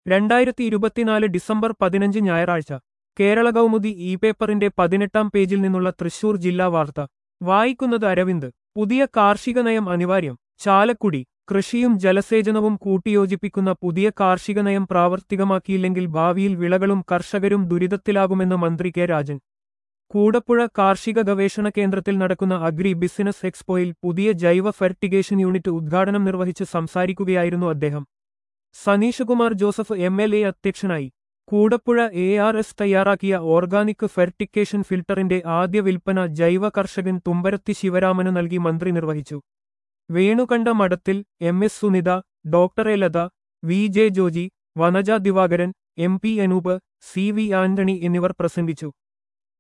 രണ്ടായിരത്തി ഇരുപത്തിനാല് ഡിസംബർ പതിനഞ്ച് ഞായറാഴ്ച കേരള കൗമുദി ഇ പേപ്പറിന്റെ പതിനെട്ടാം പേജിൽ നിന്നുള്ള തൃശൂർ ജില്ലാ വാർത്ത വായിക്കുന്നത് അരവിന്ദ് പുതിയ കാർഷിക നയം അനിവാര്യം ചാലക്കുടി കൃഷിയും ജലസേചനവും കൂട്ടിയോജിപ്പിക്കുന്ന പുതിയ കാർഷിക നയം പ്രാവർത്തികമാക്കിയില്ലെങ്കിൽ ഭാവിയിൽ വിളകളും കർഷകരും ദുരിതത്തിലാകുമെന്ന് മന്ത്രി കെ രാജൻ കൂടപ്പുഴ കാർഷിക ഗവേഷണ കേന്ദ്രത്തിൽ നടക്കുന്ന അഗ്രി ബിസിനസ് എക്സ്പോയിൽ പുതിയ ജൈവ ഫെർട്ടിഗേഷൻ യൂണിറ്റ് ഉദ്ഘാടനം നിർവഹിച്ച് സംസാരിക്കുകയായിരുന്നു അദ്ദേഹം Saneeshkumar Joseph M L A അധ്യക്ഷനായി കൂടപ്പുഴ എ ആർ എസ് തയ്യാറാക്കിയ ഓർഗാനിക് ഫെർട്ടിക്കേഷൻ ഫിൽട്ടറിന്റെ ആദ്യ വിൽപ്പന ജൈവ കർഷകൻ തുമ്പരത്തി ശിവരാമന് നൽകി മന്ത്രി നിർവഹിച്ചു Venukantha Madathil M S Sunitha doctor A Latha V J Joji Vanaja Divakaran M P Anoop C V Antony എന്നിവർ പ്രസംഗിച്ചു